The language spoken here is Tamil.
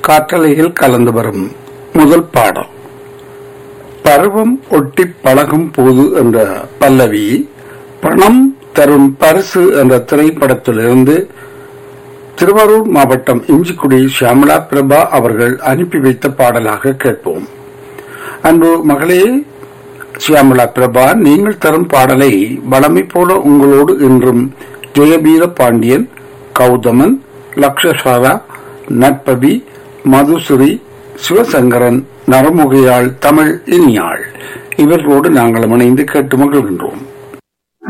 காற்றலையில் கலந்து வரும் முதல் பாடல் பருவம் ஒட்டி பழகும் போது என்ற பல்லவி பணம் தரும் பரிசு என்ற திரைப்படத்திலிருந்து திருவாரூர் மாவட்டம் இஞ்சிக்குடி ஷியாமலா பிரபா அவர்கள் அனுப்பி வைத்த பாடலாக கேட்போம் அன்பு மகளே ஷியாமலா பிரபா நீங்கள் தரும் பாடலை வளமை போல உங்களோடு இன்றும் ஜெயபீர பாண்டியன் கௌதமன் லக்ஷசாரா நட்பவி மதுசுரி சிவசங்கரன் நரமுகையாள் தமிழ் இனியாள் இவர்களோடு நாங்கள் இணைந்து கேட்டு மகிழ்கின்றோம்